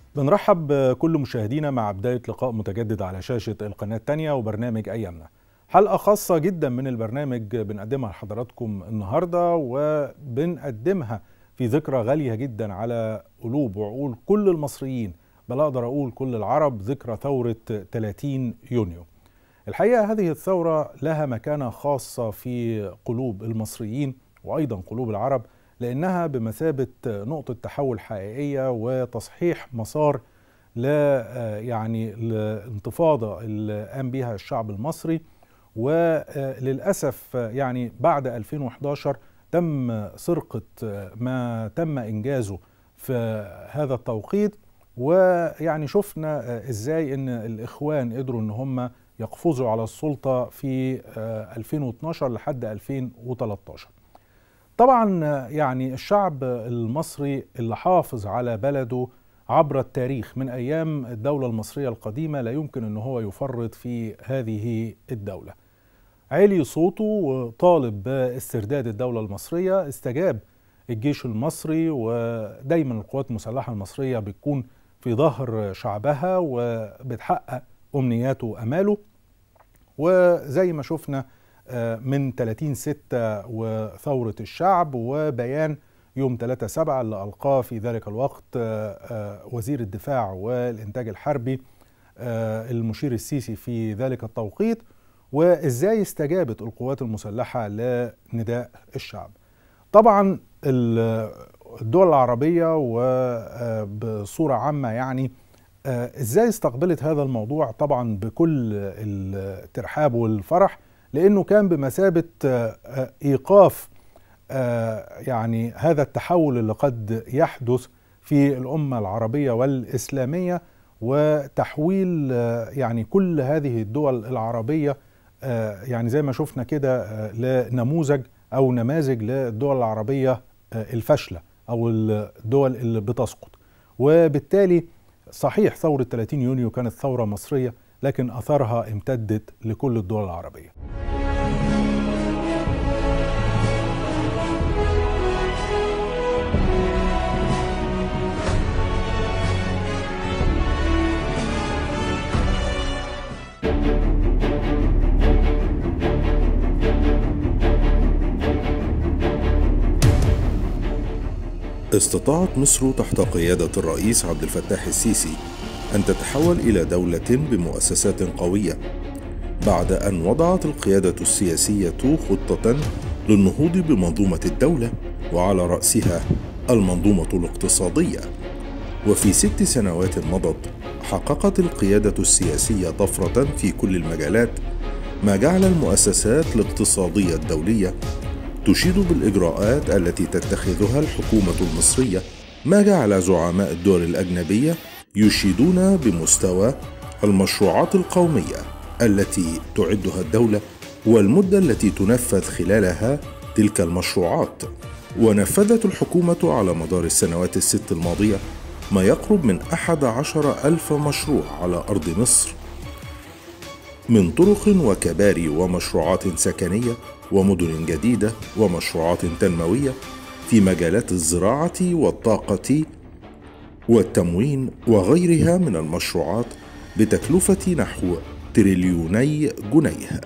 بنرحب بكل مشاهدينا مع بداية لقاء متجدد على شاشة القناة الثانية وبرنامج أيامنا حلقة خاصة جدا من البرنامج بنقدمها لحضراتكم النهاردة وبنقدمها في ذكرى غالية جدا على قلوب وعقول كل المصريين بل أقدر أقول كل العرب ذكرى ثورة 30 يونيو الحقيقة هذه الثورة لها مكانة خاصة في قلوب المصريين وأيضا قلوب العرب لأنها بمثابة نقطة تحول حقيقية وتصحيح مسار لا يعني الانتفاضة اللي قام بها الشعب المصري وللأسف يعني بعد 2011 تم سرقة ما تم إنجازه في هذا التوقيت ويعني شفنا ازاي ان الاخوان قدروا ان هم يقفزوا على السلطة في 2012 لحد 2013 طبعا يعني الشعب المصري اللي حافظ على بلده عبر التاريخ من ايام الدوله المصريه القديمه لا يمكن ان هو يفرط في هذه الدوله. علي صوته وطالب باسترداد الدوله المصريه استجاب الجيش المصري ودايما القوات المسلحه المصريه بتكون في ظهر شعبها وبتحقق امنياته واماله وزي ما شفنا من 30 6 وثورة الشعب وبيان يوم 3 7 اللي ألقاه في ذلك الوقت وزير الدفاع والإنتاج الحربي المشير السيسي في ذلك التوقيت وإزاي استجابت القوات المسلحة لنداء الشعب طبعا الدول العربية وبصورة عامة يعني ازاي استقبلت هذا الموضوع طبعا بكل الترحاب والفرح لانه كان بمثابه ايقاف يعني هذا التحول اللي قد يحدث في الامه العربيه والاسلاميه وتحويل يعني كل هذه الدول العربيه يعني زي ما شفنا كده لنموذج او نماذج للدول العربيه الفاشله او الدول اللي بتسقط وبالتالي صحيح ثوره 30 يونيو كانت ثوره مصريه لكن اثرها امتدت لكل الدول العربيه استطاعت مصر تحت قيادة الرئيس عبد الفتاح السيسي أن تتحول إلى دولة بمؤسسات قوية بعد أن وضعت القيادة السياسية خطة للنهوض بمنظومة الدولة وعلى رأسها المنظومة الاقتصادية وفي ست سنوات مضت حققت القيادة السياسية طفرة في كل المجالات ما جعل المؤسسات الاقتصادية الدولية تشيد بالإجراءات التي تتخذها الحكومة المصرية ما جعل زعماء الدول الأجنبية يشيدون بمستوى المشروعات القوميه التي تعدها الدوله والمده التي تنفذ خلالها تلك المشروعات ونفذت الحكومه على مدار السنوات الست الماضيه ما يقرب من احد عشر الف مشروع على ارض مصر من طرق وكباري ومشروعات سكنيه ومدن جديده ومشروعات تنمويه في مجالات الزراعه والطاقه والتموين وغيرها من المشروعات بتكلفة نحو تريليوني جنيه.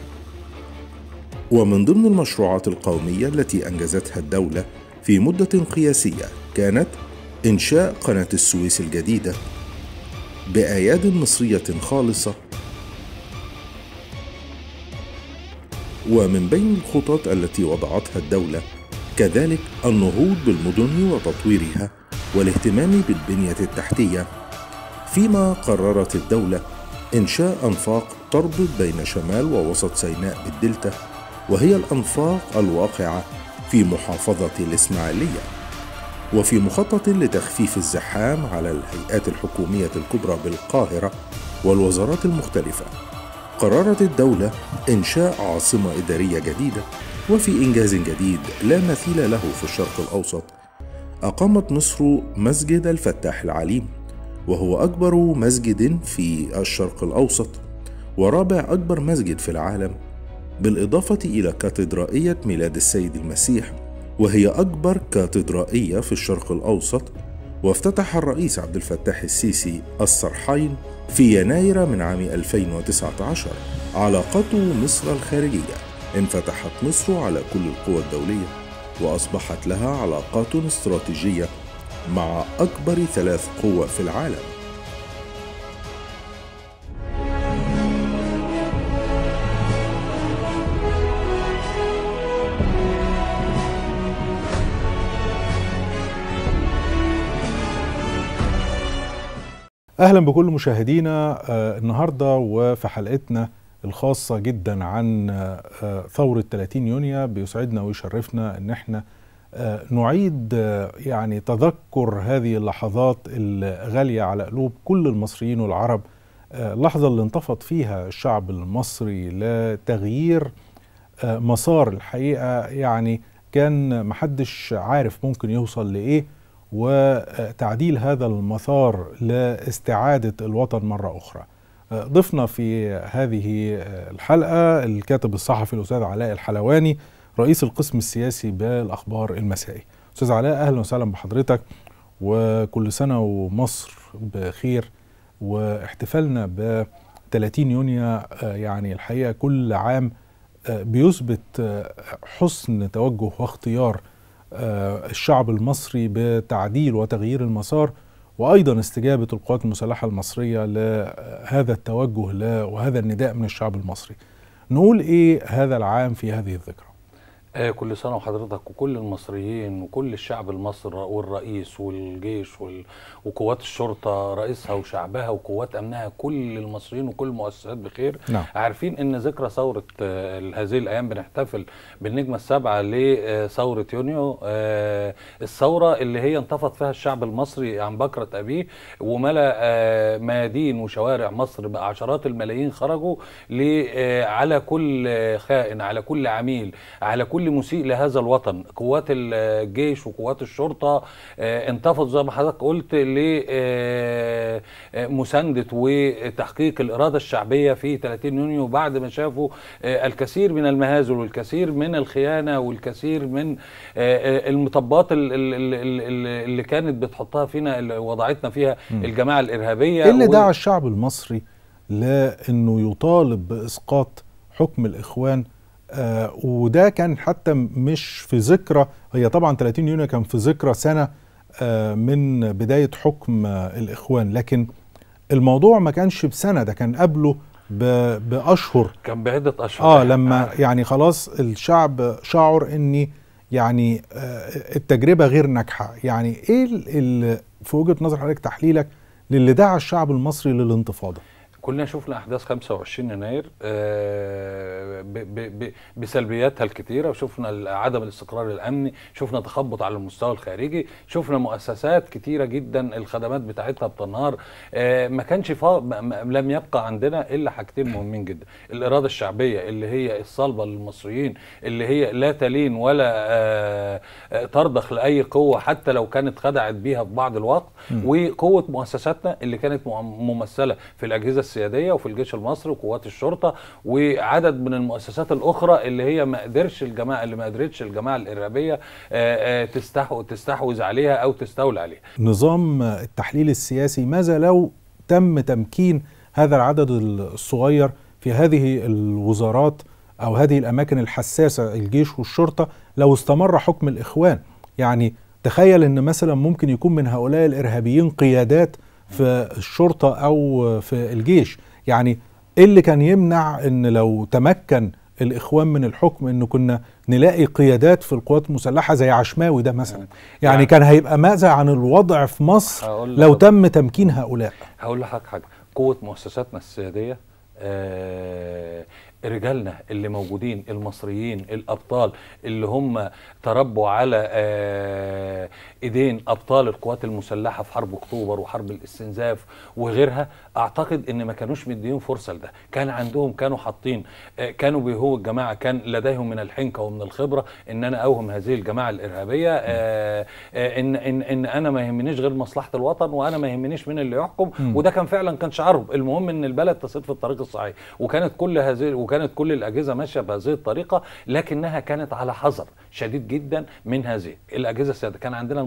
ومن ضمن المشروعات القومية التي أنجزتها الدولة في مدة قياسية كانت إنشاء قناة السويس الجديدة بأياد مصرية خالصة ومن بين الخطط التي وضعتها الدولة كذلك النهوض بالمدن وتطويرها والاهتمام بالبنية التحتية فيما قررت الدولة إنشاء أنفاق تربط بين شمال ووسط سيناء بالدلتا وهي الأنفاق الواقعة في محافظة الإسماعيلية وفي مخطط لتخفيف الزحام على الهيئات الحكومية الكبرى بالقاهرة والوزارات المختلفة قررت الدولة إنشاء عاصمة إدارية جديدة وفي إنجاز جديد لا مثيل له في الشرق الأوسط أقامت مصر مسجد الفتاح العليم وهو أكبر مسجد في الشرق الأوسط ورابع أكبر مسجد في العالم بالإضافة إلى كاتدرائية ميلاد السيد المسيح وهي أكبر كاتدرائية في الشرق الأوسط وافتتح الرئيس عبد الفتاح السيسي الصرحين في يناير من عام 2019 علاقات مصر الخارجية انفتحت مصر على كل القوى الدولية وأصبحت لها علاقات استراتيجية مع أكبر ثلاث قوى في العالم اهلا بكل مشاهدينا آه النهارده وفي حلقتنا الخاصه جدا عن آه ثوره 30 يونيو بيسعدنا ويشرفنا ان احنا آه نعيد يعني تذكر هذه اللحظات الغاليه على قلوب كل المصريين والعرب اللحظه اللي انتفض فيها الشعب المصري لتغيير مسار الحقيقه يعني كان محدش عارف ممكن يوصل لايه وتعديل هذا المسار لاستعادة الوطن مرة أخرى ضفنا في هذه الحلقة الكاتب الصحفي الأستاذ علاء الحلواني رئيس القسم السياسي بالأخبار المسائي أستاذ علاء أهلا وسهلا بحضرتك وكل سنة ومصر بخير واحتفالنا ب 30 يونيو يعني الحقيقة كل عام بيثبت حسن توجه واختيار الشعب المصري بتعديل وتغيير المسار وايضا استجابه القوات المسلحه المصريه لهذا التوجه وهذا النداء من الشعب المصري. نقول ايه هذا العام في هذه الذكرى؟ آه كل سنة وحضرتك وكل المصريين وكل الشعب المصري والرئيس والجيش وال... وقوات الشرطة رئيسها وشعبها وقوات أمنها كل المصريين وكل المؤسسات بخير نعم. عارفين أن ذكرى ثورة آه هذه الأيام بنحتفل بالنجمة السابعة لثورة يونيو آه الثورة اللي هي انتفض فيها الشعب المصري عن بكرة أبيه وملأ آه ميادين وشوارع مصر بعشرات الملايين خرجوا على كل خائن على كل عميل على كل كل مسيء لهذا الوطن قوات الجيش وقوات الشرطة انتفضوا زي ما حضرتك قلت لمساندة وتحقيق الإرادة الشعبية في 30 يونيو بعد ما شافوا الكثير من المهازل والكثير من الخيانة والكثير من المطبات اللي كانت بتحطها فينا اللي وضعتنا فيها الجماعة الإرهابية ايه اللي دعا الشعب المصري لأنه يطالب بإسقاط حكم الإخوان آه وده كان حتى مش في ذكرى هي طبعا 30 يونيو كان في ذكرى سنه آه من بدايه حكم آه الاخوان لكن الموضوع ما كانش بسنه ده كان قبله باشهر كان بعده اشهر اه لما يعني خلاص الشعب شعر ان يعني آه التجربه غير ناجحه يعني ايه اللي في وجهه نظر حضرتك تحليلك للي دعا الشعب المصري للانتفاضه كلنا شفنا احداث 25 يناير بسلبياتها الكثيره وشفنا عدم الاستقرار الامني شفنا تخبط على المستوى الخارجي شفنا مؤسسات كثيره جدا الخدمات بتاعتها بتنهار ما كانش فا... لم يبقى عندنا الا حاجتين مهمين جدا الاراده الشعبيه اللي هي الصلبه للمصريين اللي هي لا تلين ولا ترضخ لاي قوه حتى لو كانت خدعت بيها في بعض الوقت م. وقوه مؤسساتنا اللي كانت ممثله في الاجهزه السياديه وفي الجيش المصري وقوات الشرطه وعدد من المؤسسات الاخرى اللي هي ما قدرش الجماعه اللي ما قدرتش الجماعه الارهابيه تستحو تستحوذ عليها او تستولى عليها. نظام التحليل السياسي ماذا لو تم تمكين هذا العدد الصغير في هذه الوزارات او هذه الاماكن الحساسه الجيش والشرطه لو استمر حكم الاخوان يعني تخيل ان مثلا ممكن يكون من هؤلاء الارهابيين قيادات في الشرطه او في الجيش يعني ايه اللي كان يمنع ان لو تمكن الاخوان من الحكم انه كنا نلاقي قيادات في القوات المسلحه زي عشماوي ده مثلا يعني, يعني كان هيبقى ماذا عن الوضع في مصر لو تم تمكين هؤلاء هقول لحضرتك حاجه قوه مؤسساتنا السياديه آه رجالنا اللي موجودين المصريين الابطال اللي هم تربوا على آه ايدين ابطال القوات المسلحه في حرب اكتوبر وحرب الاستنزاف وغيرها اعتقد ان ما كانوش مديهم فرصه لده كان عندهم كانوا حاطين آه كانوا بيهو الجماعه كان لديهم من الحنكه ومن الخبره ان انا اوهم هذه الجماعه الارهابيه آه ان ان ان انا ما يهمنيش غير مصلحه الوطن وانا ما يهمنيش مين اللي يحكم وده كان فعلا كان شعارهم المهم ان البلد تسير في الطريق الصحيح وكانت كل هذه وكانت كل الاجهزه ماشيه بهذه الطريقه لكنها كانت على حذر شديد جدا من هذه الاجهزه السياديه كان عندنا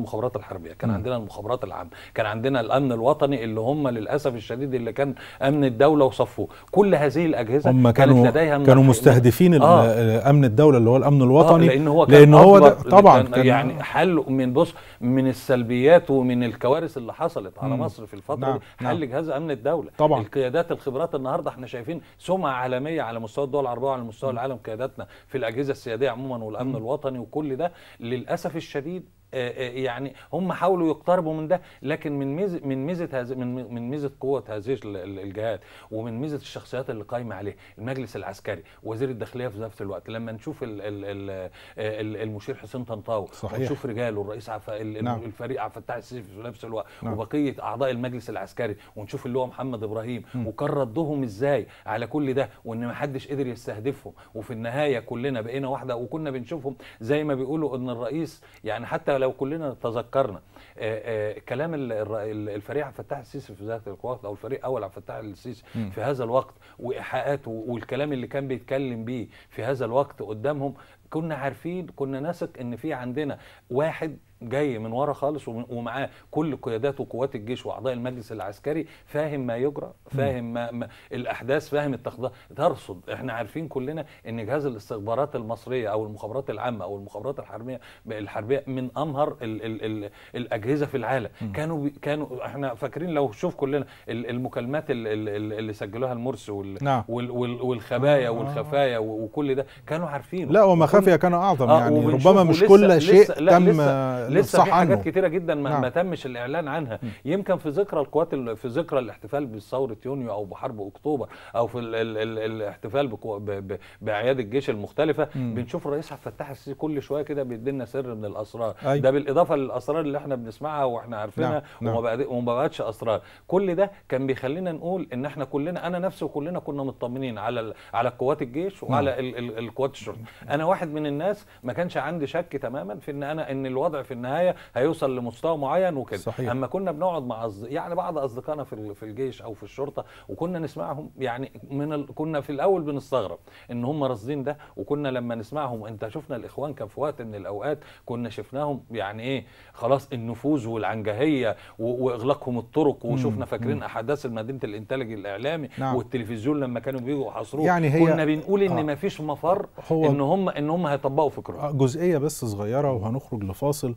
المخابرات الحربيه كان مم. عندنا المخابرات العامه كان عندنا الامن الوطني اللي هم للاسف الشديد اللي كان امن الدوله وصفوه كل هذه الاجهزه هم كانت كانوا لديها كانوا مرح- مستهدفين ال- آه. آه. امن الدوله اللي هو الامن الوطني آه لان هو كان لان هو ده أكبر- طبعا كان كان يعني حل من بص من السلبيات ومن الكوارث اللي حصلت على مم. مصر في الفتره نعم، دي نعم. حل جهاز امن الدوله طبعاً. القيادات الخبرات النهارده احنا شايفين سمعه عالميه على مستوى الدول العربيه وعلى مستوى العالم قياداتنا في الاجهزه السياديه عموما والامن الوطني وكل ده للاسف الشديد آه، آه، يعني هم حاولوا يقتربوا من ده لكن من ميزه من ميزه هذه من من ميزه قوه هذه ال- ال- الجهات ومن ميزه الشخصيات اللي قايمه عليه المجلس العسكري وزير الداخليه في نفس الوقت لما نشوف ال ال ال ال المشير حسين طنطاوي صحيح. ونشوف رجاله الرئيس عف... ال- نعم. الفريق عبد الفتاح السيسي في نفس الوقت نعم. وبقيه اعضاء المجلس العسكري ونشوف اللي هو محمد ابراهيم مم. وكان ردهم ازاي على كل ده وان ما حدش قدر يستهدفهم وفي النهايه كلنا بقينا واحده وكنا بنشوفهم زي ما بيقولوا ان الرئيس يعني حتى لو كلنا تذكرنا آه، آه، كلام ال- الر- ال- الفريق عبد الفتاح السيسي في ذات الوقت او الفريق اول عبد الفتاح السيسي مم. في هذا الوقت وايحاءاته والكلام اللي كان بيتكلم بيه في هذا الوقت قدامهم كنا عارفين كنا نثق ان في عندنا واحد جاي من ورا خالص وم- ومعاه كل قيادات وقوات الجيش واعضاء المجلس العسكري فاهم ما يجرى فاهم ما, ما الاحداث فاهم التخطيط ترصد احنا عارفين كلنا ان جهاز الاستخبارات المصريه او المخابرات العامه او المخابرات الحربيه الحربيه من امهر ال ال ال الاجهزه في العالم كانوا بي كانوا احنا فاكرين لو شوف كلنا ال- المكالمات ال- ال- ال- اللي سجلوها المرسي وال نعم. وال وال والخبايا آه. والخفايا و- وكل ده كانوا عارفين لا وما خفي كان اعظم آه، يعني وبنشوف ربما مش ولسه- كل شيء لسه- لا، تم لسه- آه، لسه الافصاح في حاجات عنه كتيره جدا ما, نعم. ما تمش الاعلان عنها يمكن في ذكرى القوات ال- في ذكرى الاحتفال بثوره يونيو او بحرب اكتوبر او في ال ال ال الاحتفال بقو- ب- ب- باعياد الجيش المختلفه مم. بنشوف الرئيس عبد الفتاح السيسي كل شويه كده بيدي لنا سر من الاسرار أي. ده بالاضافه للاسرار اللي احنا بنسمعها واحنا عارفينها نعم، نعم. وما بقت- وما بقتش اسرار كل ده كان بيخلينا نقول ان احنا كلنا انا نفسي وكلنا كنا مطمنين على ال- على قوات الجيش وعلى ال- ال- القوات الشرطه انا واحد من الناس ما كانش عندي شك تماما في ان انا ان الوضع في النهايه هيوصل لمستوى معين وكده صحيح. اما كنا بنقعد مع أصد... يعني بعض اصدقائنا في ال- في الجيش او في الشرطه وكنا نسمعهم يعني من ال... كنا في الاول بنستغرب ان هم راصدين ده وكنا لما نسمعهم انت شفنا الاخوان كان في وقت من الاوقات كنا شفناهم يعني ايه خلاص النفوذ والعنجهيه و... واغلاقهم الطرق وشفنا فاكرين احداث مدينه الانتاج الاعلامي نعم. والتلفزيون لما كانوا بيجوا يحاصروه يعني هي- كنا بنقول ان آه. ما فيش مفر هو- ان هم ان هم هيطبقوا فكرهم آه، جزئيه بس صغيره وهنخرج لفاصل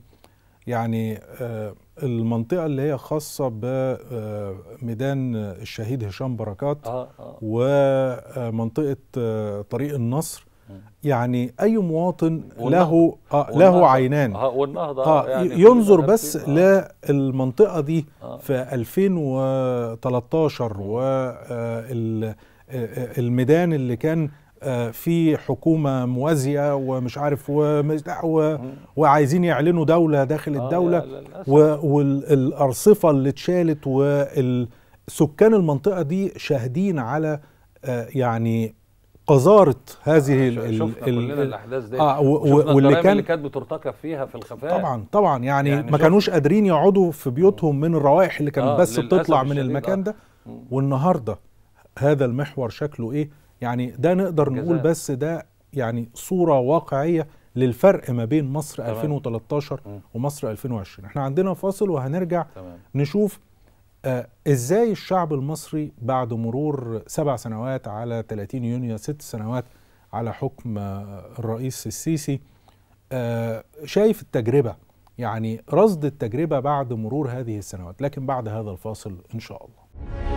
يعني آه، المنطقه اللي هي خاصه بميدان الشهيد هشام بركات اه اه ومنطقه آه، طريق النصر يعني اي مواطن والنهضة. له آه والنهضة. له عينان اه والنهضه اه يعني ينظر كلنا بس عارفين. آه. للمنطقه دي آه. في 2013 والميدان اللي كان آه، في حكومه موازيه ومش عارف ومش- و- وعايزين يعلنوا دوله داخل آه، الدوله لا، للأسف. والارصفه اللي اتشالت والسكان المنطقه دي شاهدين على آه، يعني قذاره هذه ال- ال- شفنا ال- كلنا الاحداث دي اه و- وشفنا و- واللي الجرائم كان اللي كانت بترتكب فيها في الخفاء طبعا طبعا يعني, يعني ما شوف- كانوش قادرين يقعدوا في بيوتهم من الروائح اللي كانت آه، بس للأسف بتطلع من الشديد، المكان آه. ده مم. والنهارده هذا المحور شكله ايه يعني ده نقدر نقول جزاء. بس ده يعني صورة واقعية للفرق ما بين مصر تمام. 2013 مم. ومصر 2020 احنا عندنا فاصل وهنرجع تمام نشوف آه ازاي الشعب المصري بعد مرور سبع سنوات على 30 يونيو ست سنوات على حكم آه الرئيس السيسي آه شايف التجربة يعني رصد التجربة بعد مرور هذه السنوات لكن بعد هذا الفاصل إن شاء الله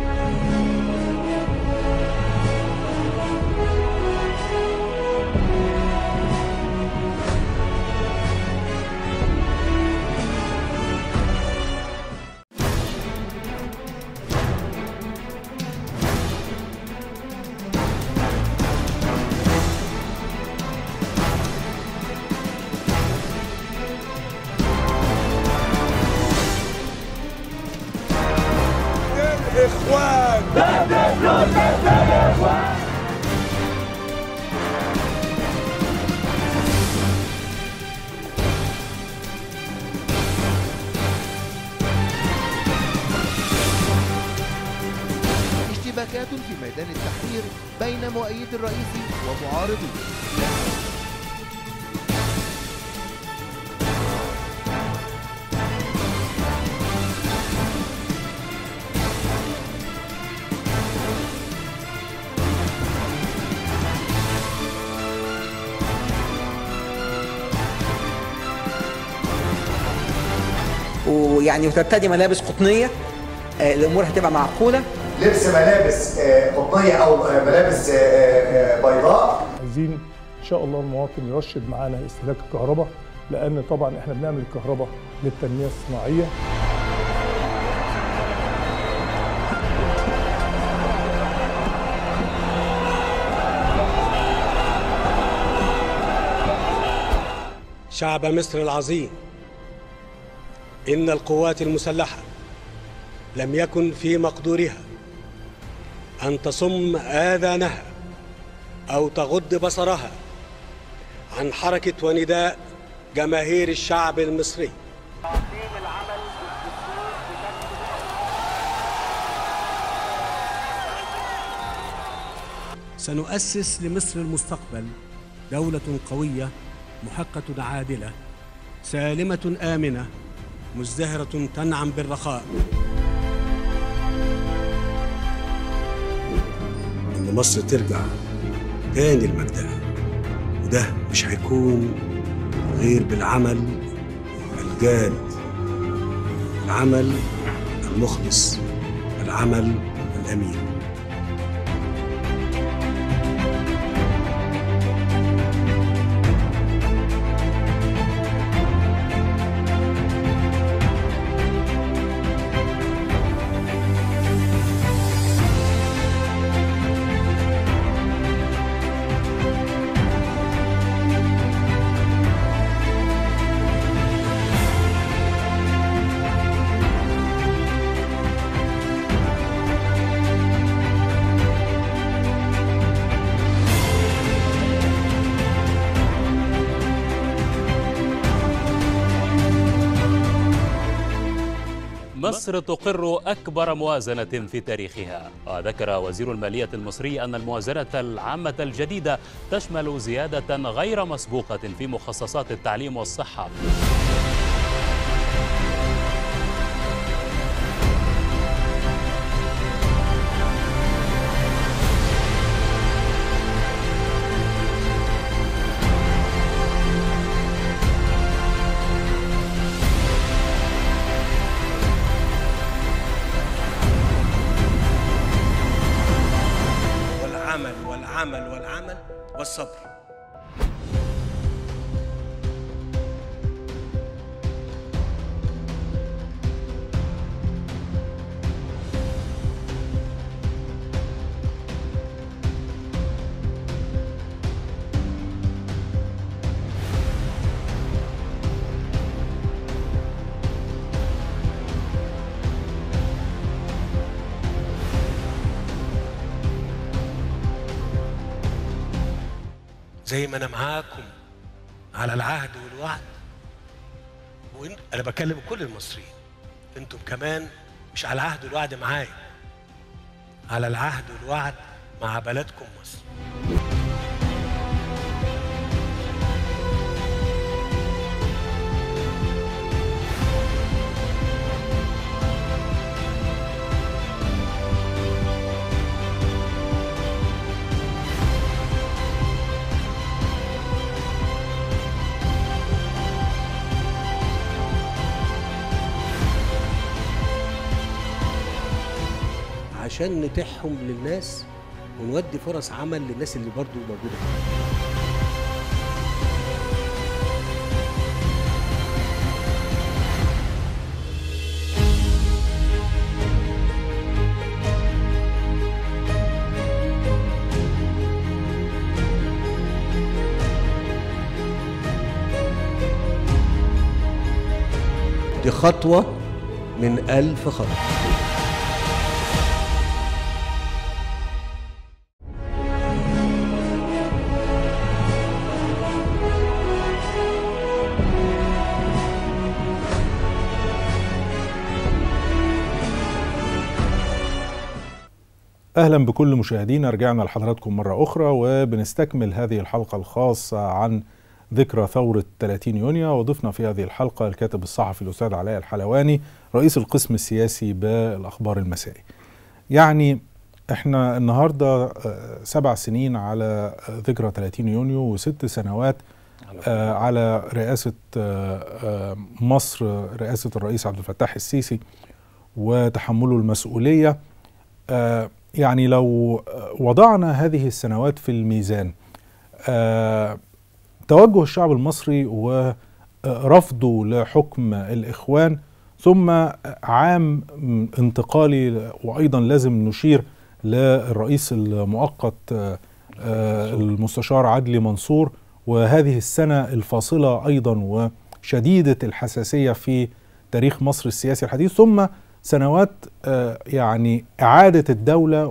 اشتباكات في ميدان التحرير بين مؤيد الرئيس ومعارضيه ويعني وترتدي ملابس قطنيه آه، الامور هتبقى معقوله لبس ملابس آه، قطنيه او آه، ملابس آه، آه، بيضاء عايزين ان شاء الله المواطن يرشد معانا استهلاك الكهرباء لان طبعا احنا بنعمل الكهرباء للتنميه الصناعيه شعب مصر العظيم إن القوات المسلحة لم يكن في مقدورها أن تصم آذانها أو تغض بصرها عن حركة ونداء جماهير الشعب المصري سنؤسس لمصر المستقبل دولة قوية محقة عادلة سالمة آمنة مزدهرة تنعم بالرخاء إن مصر ترجع تاني لمجدها وده مش هيكون غير بالعمل الجاد العمل المخلص العمل الأمين مصر تقر أكبر موازنة في تاريخها وذكر وزير المالية المصري أن الموازنة العامة الجديدة تشمل زيادة غير مسبوقة في مخصصات التعليم والصحة والعمل والعمل والعمل والصبر زي ما انا معاكم على العهد والوعد وإن انا بكلم كل المصريين انتم كمان مش على العهد والوعد معايا على العهد والوعد مع بلدكم مصر عشان نتيحهم للناس ونودي فرص عمل للناس اللي برضو موجوده دي خطوة من ألف خطوة اهلا بكل مشاهدينا رجعنا لحضراتكم مره اخرى وبنستكمل هذه الحلقه الخاصه عن ذكرى ثوره 30 يونيو وضفنا في هذه الحلقه الكاتب الصحفي الاستاذ علاء الحلواني رئيس القسم السياسي بالاخبار المسائي. يعني احنا النهارده آه، سبع سنين على آه، ذكرى 30 يونيو وست سنوات آه، على رئاسة آه، آه، مصر رئاسة الرئيس عبد الفتاح السيسي وتحمله المسؤولية آه، يعني لو آه، وضعنا هذه السنوات في الميزان آه، توجه الشعب المصري ورفضه لحكم الإخوان ثم عام انتقالي وأيضا لازم نشير للرئيس المؤقت آه، آه، المستشار عدلي منصور وهذه السنة الفاصلة أيضا وشديدة الحساسية في تاريخ مصر السياسي الحديث ثم سنوات آه، يعني إعادة الدولة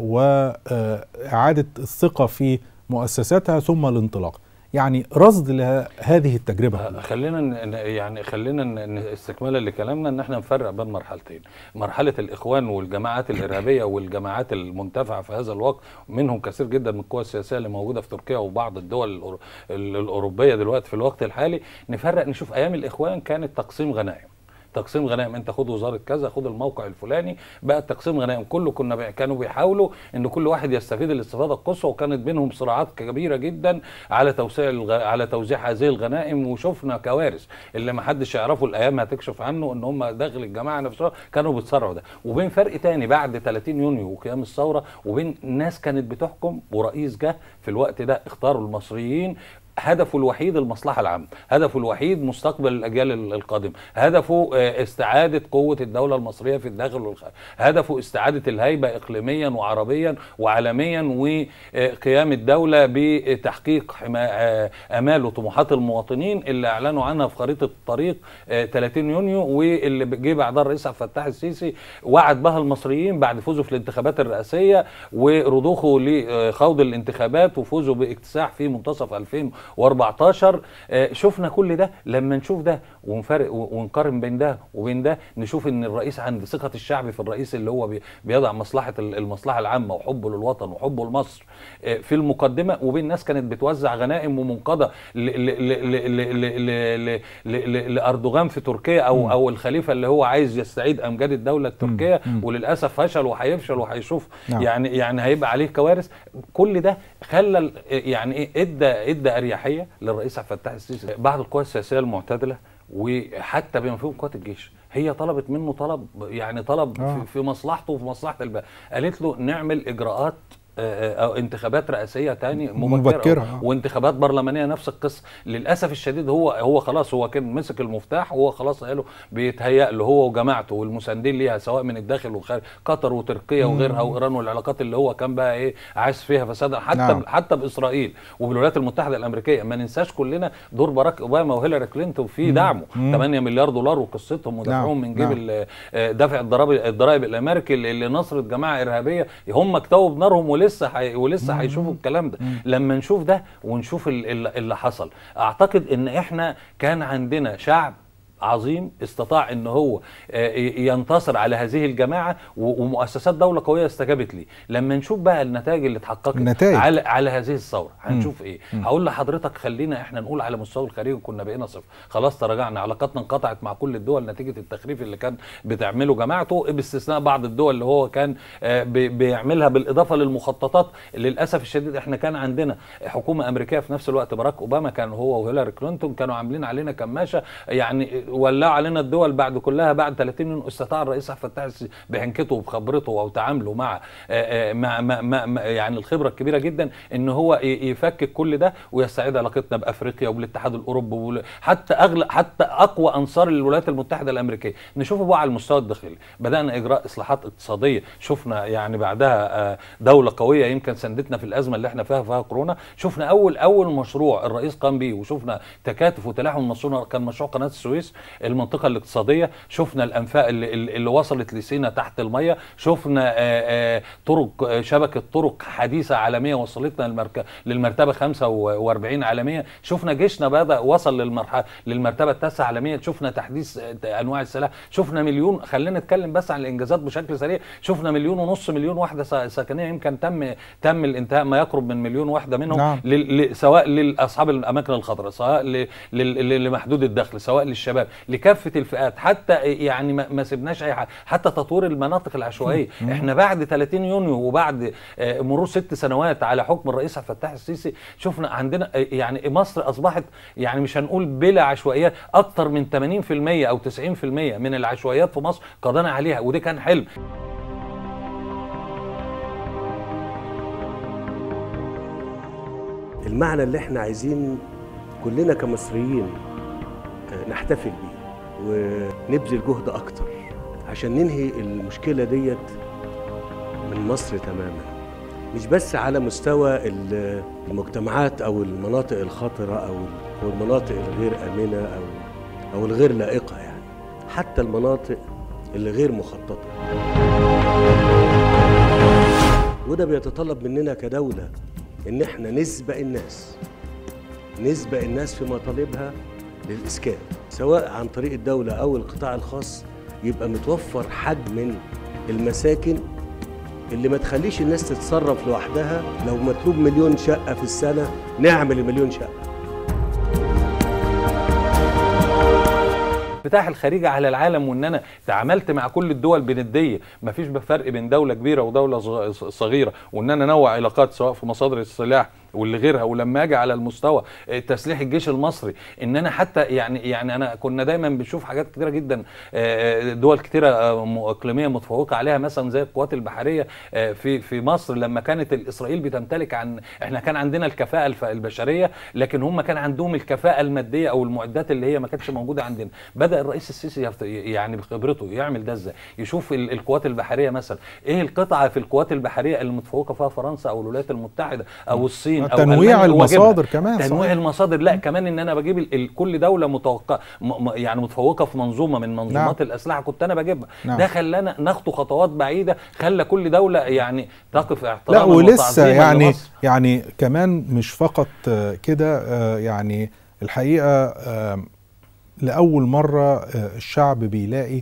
وإعادة الثقة في مؤسساتها ثم الانطلاق يعني رصد لهذه التجربة خلينا ن- ن- يعني خلينا ن- ن- استكمالا لكلامنا ان احنا نفرق بين مرحلتين مرحله الاخوان والجماعات الارهابيه والجماعات المنتفعه في هذا الوقت منهم كثير جدا من القوى السياسيه اللي موجوده في تركيا وبعض الدول الأور- ال- الاوروبيه دلوقتي في الوقت الحالي نفرق نشوف ايام الاخوان كانت تقسيم غنائم تقسيم غنائم انت خد وزاره كذا خد الموقع الفلاني بقى تقسيم غنائم كله كنا بي- كانوا بيحاولوا ان كل واحد يستفيد الاستفاده القصوى وكانت بينهم صراعات كبيره جدا على توزيع الغ... على توزيع هذه الغنائم وشفنا كوارث اللي ما حدش يعرفه الايام هتكشف عنه ان هم داخل الجماعه نفسها كانوا بيتصارعوا ده وبين فرق تاني بعد 30 يونيو وقيام الثوره وبين ناس كانت بتحكم ورئيس جه في الوقت ده اختاروا المصريين هدفه الوحيد المصلحة العامة هدفه الوحيد مستقبل الأجيال ال- القادمة هدفه آه، استعادة قوة الدولة المصرية في الداخل والخارج هدفه استعادة الهيبة إقليميا وعربيا وعالميا وقيام الدولة بتحقيق حما- آه، آمال وطموحات المواطنين اللي أعلنوا عنها في خريطة الطريق آه، 30 يونيو واللي جه بعدها الرئيس عبد الفتاح السيسي وعد بها المصريين بعد فوزه في الانتخابات الرئاسية ورضوخه لخوض الانتخابات وفوزه باكتساح في منتصف 2014 آه، شفنا كل ده لما نشوف ده ونفرق ونقارن بين ده وبين ده نشوف ان الرئيس عند ثقة الشعب في الرئيس اللي هو بي- بيضع مصلحة ال- المصلحة العامة وحبه للوطن وحبه لمصر آه، في المقدمة وبين ناس كانت بتوزع غنائم ومنقضة ل- ل- ل- ل- ل- ل- ل- ل- ل- لاردوغان في تركيا او او الخليفة اللي هو عايز يستعيد امجاد الدولة التركية وللاسف فشل وهيفشل وهيشوف نعم. يعني يعني هيبقى عليه كوارث كل ده خلى ال- يعني ايه ادى ادى اريحيه للرئيس عبد الفتاح السيسي بعض القوى السياسيه المعتدله وحتى بما فيهم قوات الجيش هي طلبت منه طلب يعني طلب آه. في, في مصلحته وفي مصلحه البلد قالت له نعمل اجراءات آه، او انتخابات رئاسيه تاني مبكره, مبكرة، آه. وانتخابات برلمانيه نفس القصه للاسف الشديد هو هو خلاص هو كان مسك المفتاح وهو خلاص قاله بيتهيأ له هو وجماعته والمساندين ليها سواء من الداخل والخارج قطر وتركيا وغيرها وايران والعلاقات اللي هو كان بقى ايه عايز فيها فسادا حتى نعم. نعم. حتى باسرائيل وبالولايات المتحده الامريكيه ما ننساش كلنا دور باراك اوباما وهيلاري كلينتون في دعمه 8 مليار دولار وقصتهم ودفعهم نعم. من جيب نعم. ال- آه، دفع الضرائب الضرائب الامريكي اللي اللي نصرت جماعه ارهابيه هم اكتووا بنارهم ولسه حي ولسه هيشوفوا الكلام ده لما نشوف ده ونشوف ال- ال- اللي حصل اعتقد ان احنا كان عندنا شعب عظيم استطاع ان هو آه، ينتصر على هذه الجماعه و- ومؤسسات دوله قويه استجابت ليه لما نشوف بقى النتائج اللي اتحققت النتائج. على على هذه الثوره هنشوف ايه هقول لحضرتك خلينا احنا نقول على مستوى الخارجي كنا بقينا صفر خلاص تراجعنا علاقاتنا انقطعت مع كل الدول نتيجه التخريف اللي كان بتعمله جماعته باستثناء بعض الدول اللي هو كان آه، بي- بيعملها بالاضافه للمخططات للاسف الشديد احنا كان عندنا حكومه امريكيه في نفس الوقت باراك اوباما كان هو وهيلاري كلينتون كانوا عاملين علينا كماشه يعني ولعوا علينا الدول بعد كلها بعد 30 يوم استطاع الرئيس عبد الفتاح السيسي بحنكته وبخبرته او تعامله مع آه، آه، مع, مع, مع مع- يعني الخبره الكبيره جدا ان هو ي- يفكك كل ده ويستعيد علاقتنا بافريقيا وبالاتحاد الاوروبي وبال- حتى اغلى حتى اقوى انصار الولايات المتحده الامريكيه نشوفه بقى على المستوى الداخلي بدانا اجراء اصلاحات اقتصاديه شفنا يعني بعدها آه، دوله قويه يمكن سندتنا في الازمه اللي احنا فيها فيها كورونا شفنا اول اول مشروع الرئيس قام بيه وشفنا تكاتف وتلاحم مشروع كان مشروع قناه السويس المنطقه الاقتصاديه شفنا الانفاق اللي, اللي وصلت لسينا تحت الميه شفنا آه، آه، طرق آه، شبكه طرق حديثه عالميه وصلتنا للمرك... للمرتبه 45 عالميا شفنا جيشنا بدا وصل للمرحله للمرتبه التاسعه عالميا شفنا تحديث آه، انواع السلاح شفنا مليون خلينا نتكلم بس عن الانجازات بشكل سريع شفنا مليون ونص مليون وحده س- سكنيه يمكن تم تم الانتهاء ما يقرب من مليون وحده منهم نعم. لل... ل... سواء لاصحاب الاماكن الخضراء سواء ل... لل... ل- لمحدود الدخل سواء للشباب لكافه الفئات حتى يعني ما ما سبناش اي حاجه حتى تطوير المناطق العشوائيه مم. احنا بعد 30 يونيو وبعد آه، مرور ست سنوات على حكم الرئيس عبد الفتاح السيسي شفنا عندنا آه، يعني مصر اصبحت يعني مش هنقول بلا عشوائيات اكتر من 80% او 90% من العشوائيات في مصر قضينا عليها وده كان حلم المعنى اللي احنا عايزين كلنا كمصريين آه، نحتفل بيه ونبذل جهد اكتر عشان ننهي المشكله ديت من مصر تماما مش بس على مستوى ال- المجتمعات او المناطق الخطره او أو المناطق الغير امنه او او الغير لائقه يعني حتى المناطق اللي غير مخططه وده بيتطلب مننا كدوله ان احنا نسبق الناس نسبق الناس في مطالبها للاسكان سواء عن طريق الدوله او القطاع الخاص يبقى متوفر حجم من المساكن اللي ما تخليش الناس تتصرف لوحدها لو مطلوب مليون شقه في السنه نعمل المليون شقه انفتاح الخارجي على العالم وان انا تعاملت مع كل الدول بنديه مفيش فرق بين دوله كبيره ودوله صغ- صغيره وان انا انوع علاقات سواء في مصادر السلاح واللي غيرها ولما اجي على المستوى آه، تسليح الجيش المصري ان انا حتى يعني يعني انا كنا دايما بنشوف حاجات كتيره جدا آه، دول كتيره آه، م- اقليميه متفوقه عليها مثلا زي القوات البحريه آه، في في مصر لما كانت اسرائيل بتمتلك عن احنا كان عندنا الكفاءه الف- البشريه لكن هم كان عندهم الكفاءه الماديه او المعدات اللي هي ما كانتش موجوده عندنا بدا الرئيس السيسي يفت- يعني بخبرته يعمل ده ازاي يشوف ال- القوات البحريه مثلا ايه القطعه في القوات البحريه اللي متفوقه فيها فرنسا او الولايات المتحده او الصين او تنويع ألمانيا وأجيبها. المصادر كمان، تنويع صحيح. المصادر لا كمان ان انا بجيب ال- ال- كل دوله متوقع م- م- يعني متفوقه في منظومه من منظومات نعم. الاسلحه كنت انا بجيبها نعم. ده خلانا نخطو خطوات بعيده خلى كل دوله يعني تقف لا احتراما ولسه وتعظيما يعني لمصر. يعني كمان مش فقط آه، كده آه، يعني الحقيقه آه، لاول مره آه، الشعب بيلاقي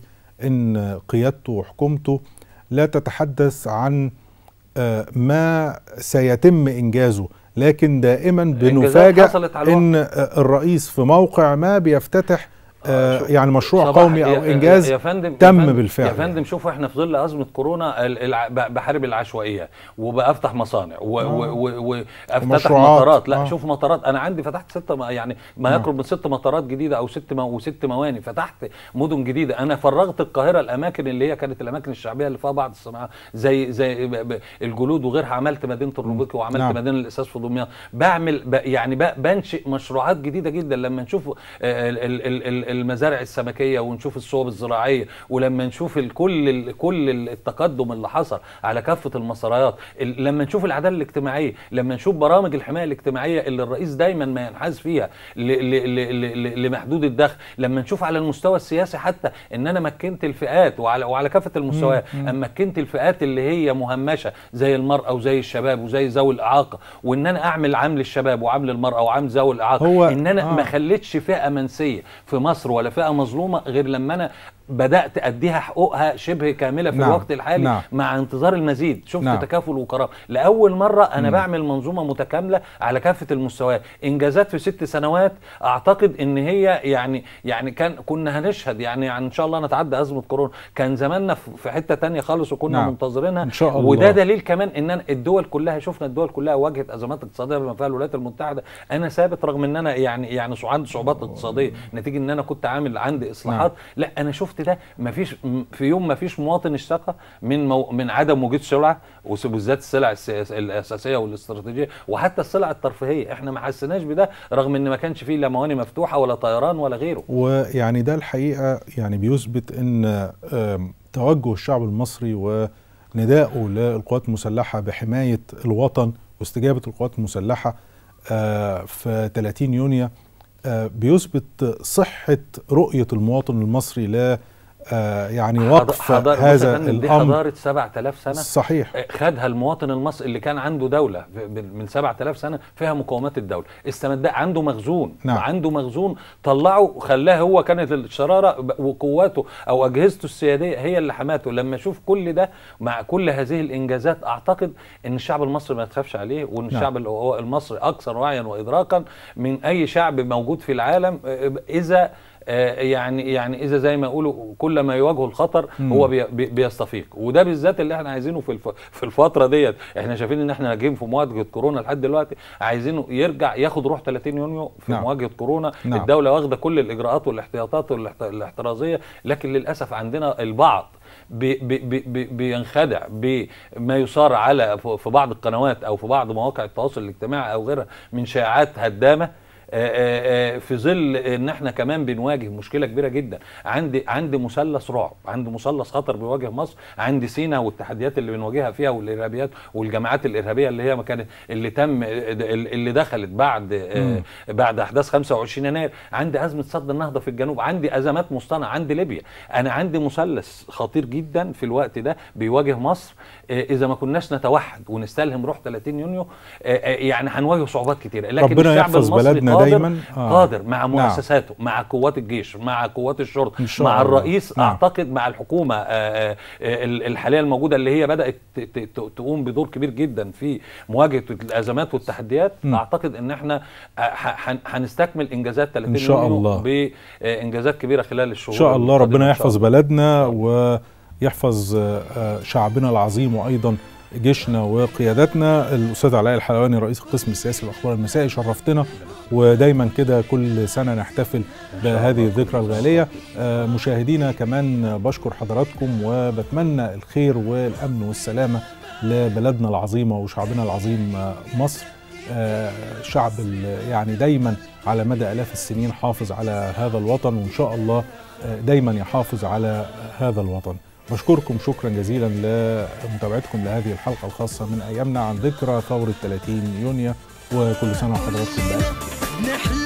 ان قيادته وحكومته لا تتحدث عن آه، ما سيتم انجازه لكن دائما بنفاجأ حصلت على ان آه، الرئيس في موقع ما بيفتتح آه، شوف، يعني مشروع صباح قومي او يا- انجاز يا فندم يا تم فندم- بالفعل يا فندم شوفوا احنا في ظل ازمه كورونا ال- الع- ب- بحارب العشوائيه وبفتح مصانع و- و- و- وافتتح ومشروعات. مطارات لا آه. شوف مطارات انا عندي فتحت ست م- يعني ما نعم. يقرب من ست مطارات جديده او ست مو وست مواني فتحت مدن جديده انا فرغت القاهره الاماكن اللي هي كانت الاماكن الشعبيه اللي فيها بعض الصناعات زي زي ب- ب- الجلود وغيرها عملت مدينه الروبيكي وعملت نعم. مدينه الاساس في دمياط بعمل ب يعني ب بنشئ مشروعات جديده جدا لما نشوف آه، ال- ال- ال- ال- المزارع السمكيه ونشوف الصوب الزراعيه ولما نشوف ال- كل ال- كل ال- التقدم اللي حصل على كافه المسارات ال- لما نشوف العداله الاجتماعيه لما نشوف برامج الحمايه الاجتماعيه اللي الرئيس دايما ما ينحاز فيها ل- ل- ل- ل- ل- لمحدود الدخل لما نشوف على المستوى السياسي حتى ان انا مكنت الفئات وعلى وعلى كافه المستويات اما مكنت الفئات اللي هي مهمشه زي المراه وزي الشباب وزي ذوي الاعاقه وان انا اعمل عام للشباب وعام للمراه وعام ذوي الاعاقه هو- ان انا آه. ما خليتش فئه منسيه في مصر ولا فئه مظلومه غير لما انا بدات اديها حقوقها شبه كامله في نعم. الوقت الحالي نعم. مع انتظار المزيد شفت نعم. تكافل وكرامه لاول مره انا بعمل منظومه متكامله على كافه المستويات انجازات في ست سنوات اعتقد ان هي يعني يعني كان كنا هنشهد يعني, يعني ان شاء الله نتعدى ازمه كورونا كان زماننا في في حته تانية خالص وكنا نعم. منتظرينها إن شاء الله. وده دليل كمان ان أنا الدول كلها شفنا الدول كلها واجهت ازمات اقتصاديه بما فيها الولايات المتحده انا ثابت رغم ان انا يعني يعني عندي صعوبات اقتصاديه نتيجه ان انا كنت عامل عندي اصلاحات لا انا شفت ده ما فيش م- في يوم ما فيش مواطن اشتكى من مو من عدم وجود سلعه وبالذات السلع السياس- الاساسيه والاستراتيجيه وحتى السلع الترفيهيه احنا ما حسيناش بده رغم ان ما كانش فيه لا مواني مفتوحه ولا طيران ولا غيره ويعني ده الحقيقه يعني بيثبت ان آم، توجه الشعب المصري وندائه للقوات المسلحه بحمايه الوطن واستجابه القوات المسلحه آه، في 30 يونيو آه، بيثبت صحه رؤيه المواطن المصري ل آه، يعني وقف حضار بص يا هذا فندم، دي الامر حضاره 7000 سنه صحيح خدها المواطن المصري اللي كان عنده دوله ب- من 7000 سنه فيها مقومات الدوله استمد عنده مخزون نعم. عنده مخزون طلعه خلاه هو كانت الشراره ب- وقواته او اجهزته السياديه هي اللي حماته لما اشوف كل ده مع كل هذه الانجازات اعتقد ان الشعب المصري ما يتخافش عليه وان نعم. الشعب ال- هو المصري اكثر وعيا وادراكا من اي شعب موجود في العالم آه، اذا آه، يعني يعني اذا زي ما يقولوا كل ما يواجهه الخطر مم. هو بي بي بيستفيق وده بالذات اللي احنا عايزينه في الف في الفتره ديت احنا شايفين ان احنا ناجين في مواجهه كورونا لحد دلوقتي عايزينه يرجع ياخد روح 30 يونيو في نعم. مواجهه كورونا نعم. الدوله واخده كل الاجراءات والاحتياطات والاحت- الاحترازيه لكن للاسف عندنا البعض بي بي بي بي بينخدع بما يصار على ف- في بعض القنوات او في بعض مواقع التواصل الاجتماعي او غيرها من شائعات هدامه آه، آه، آه، في ظل ان احنا كمان بنواجه مشكله كبيره جدا عندي عندي مثلث رعب عندي مثلث خطر بيواجه مصر عندي سينا والتحديات اللي بنواجهها فيها والارهابيات والجماعات الارهابيه اللي هي ما كانت اللي تم اللي دخلت بعد آه، بعد احداث 25 يناير عندي ازمه صد النهضه في الجنوب عندي ازمات مصطنعه عندي ليبيا انا عندي مثلث خطير جدا في الوقت ده بيواجه مصر آه، اذا ما كناش نتوحد ونستلهم روح 30 يونيو آه، آه، يعني هنواجه صعوبات كتيره لكن ربنا الشعب يحفظ المصري بلدنا قادر دايماً. آه. قادر مع نعم. مؤسساته مع قوات الجيش مع قوات الشرطه إن شاء مع الله. الرئيس نعم. اعتقد مع الحكومه آه، آه، آه، الحاليه الموجوده اللي هي بدات ت- ت- ت- تقوم بدور كبير جدا في مواجهه الازمات والتحديات مم. اعتقد ان احنا آه، ح- هن- هنستكمل انجازات 30 إن شاء يونيو الله. بانجازات كبيره خلال ان الشهور شاء الله القادمة ربنا إن شاء يحفظ الله. بلدنا ويحفظ آه، آه، شعبنا العظيم وايضا جيشنا وقيادتنا الاستاذ علاء الحلواني رئيس القسم السياسي والاخبار المسائي شرفتنا ودايما كده كل سنه نحتفل بهذه الذكرى الغاليه آه، مشاهدينا كمان بشكر حضراتكم وبتمنى الخير والامن والسلامه لبلدنا العظيمه وشعبنا العظيم آه، مصر آه، شعب ال- يعني دايما على مدى الاف السنين حافظ على هذا الوطن وان شاء الله آه، دايما يحافظ على هذا الوطن بشكركم شكرا جزيلا لمتابعتكم لهذه الحلقه الخاصه من ايامنا عن ذكرى ثوره 30 يونيو وكل سنه وحضراتكم بألف خير نحلم